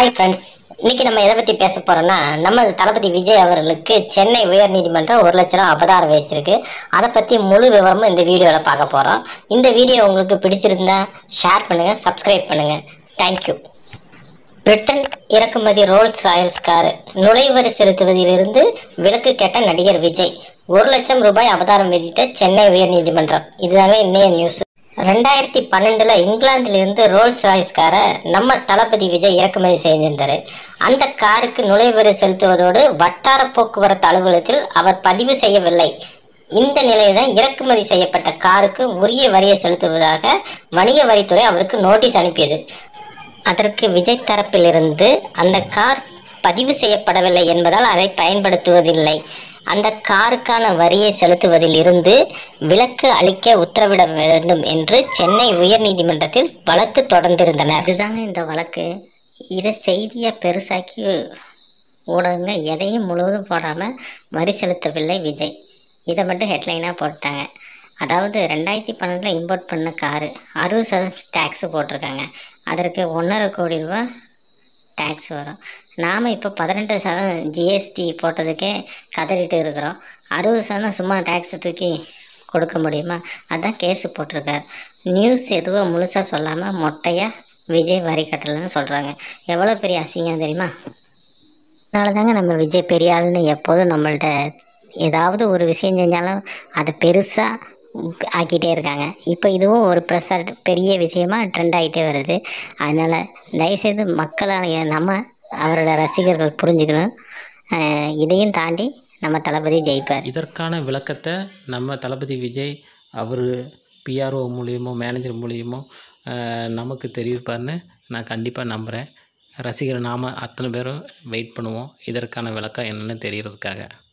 hi friends இன்னைக்கு நம்ம எதை பற்றி பேச போறோம்னா நம்ம தளபதி விஜய் அவர்களுக்கு சென்னை உயர்நீதிமன்றம் ஒரு லட்ச ரூபா அபதாரம் வச்சிருக்கு அதை பற்றி முழு விவரமும் இந்த வீடியோவில் பார்க்க போகிறோம் இந்த வீடியோ உங்களுக்கு பிடிச்சிருந்தா ஷேர் பண்ணுங்க சப்ஸ்கிரைப் பண்ணுங்க தேங்க்யூ பிரிட்டன் இறக்குமதி ரோல்ஸ் ராயல்ஸ் கார் நுழைவரி செலுத்துவதிலிருந்து விலக்கு கேட்ட நடிகர் விஜய் ஒரு லட்சம் ரூபாய் அபதாரம் விதித்த சென்னை உயர்நீதிமன்றம் இதுதாங்க இன்னைய நியூஸ் ரெண்டாயிரத்தி பன்னெண்டுல இங்கிலாந்திலிருந்து ரோல்ஸ் ராய்ஸ் காரை நம்ம தளபதி விஜய் இறக்குமதி செய்திருந்தாரு அந்த காருக்கு நுழைவரி செலுத்துவதோடு வட்டார போக்குவரத்து அலுவலகத்தில் அவர் பதிவு செய்யவில்லை இந்த நிலையில் தான் இறக்குமதி செய்யப்பட்ட காருக்கு உரிய வரியை செலுத்துவதாக வணிக வரித்துறை அவருக்கு நோட்டீஸ் அனுப்பியது அதற்கு விஜய் தரப்பிலிருந்து அந்த கார் பதிவு செய்யப்படவில்லை என்பதால் அதை பயன்படுத்துவதில்லை அந்த காருக்கான வரியை செலுத்துவதில் இருந்து விலக்கு அளிக்க உத்தரவிட வேண்டும் என்று சென்னை உயர்நீதிமன்றத்தில் வழக்கு தொடர்ந்திருந்தனர் இதுதாங்க இந்த வழக்கு இதை செய்தியை பெருசாக்கி ஊடகங்க எதையும் முழுவதும் போடாமல் வரி செலுத்தவில்லை விஜய் இதை மட்டும் ஹெட்லைனாக போட்டாங்க அதாவது ரெண்டாயிரத்தி பன்னெண்டில் இம்போர்ட் பண்ண காரு அறுபது சதவீதம் டேக்ஸு போட்டிருக்காங்க அதற்கு ஒன்றரை கோடி ரூபா டேக்ஸ் வரும் நாம் இப்போ பதினெட்டு சதவீதம் ஜிஎஸ்டி போட்டதுக்கே கதறிட்டு இருக்கிறோம் அறுபது சதவீதம் சும்மா டேக்ஸ் தூக்கி கொடுக்க முடியுமா அதான் கேஸு போட்டிருக்கார் நியூஸ் எதுவும் முழுசாக சொல்லாமல் மொட்டையாக விஜய் வரி கட்டலைன்னு சொல்கிறாங்க எவ்வளோ பெரிய அசிங்கம் தெரியுமா அதனால தாங்க நம்ம விஜய் பெரிய ஆளுன்னு எப்போதும் நம்மள்ட்ட ஏதாவது ஒரு விஷயம் செஞ்சாலும் அதை பெருசாக ஆக்கிட்டே இருக்காங்க இப்போ இதுவும் ஒரு ப்ரெஸ்ஸாக பெரிய விஷயமா ட்ரெண்ட் ஆகிட்டே வருது அதனால் தயவுசெய்து மக்களாக நம்ம அவரோட ரசிகர்கள் புரிஞ்சுக்கணும் அஹ் இதையும் தாண்டி நம்ம தளபதி ஜெயிப்பார் இதற்கான விளக்கத்தை நம்ம தளபதி விஜய் அவர் பிஆர்ஓ மூலியமோ மேனேஜர் மூலியமோ அஹ், நமக்கு தெரிவிப்பார்னு நான் கண்டிப்பாக நம்புகிறேன் ரசிகர் நாம் அத்தனை பேரும் வெயிட் பண்ணுவோம் இதற்கான விளக்கம் என்னென்னு தெரியறதுக்காக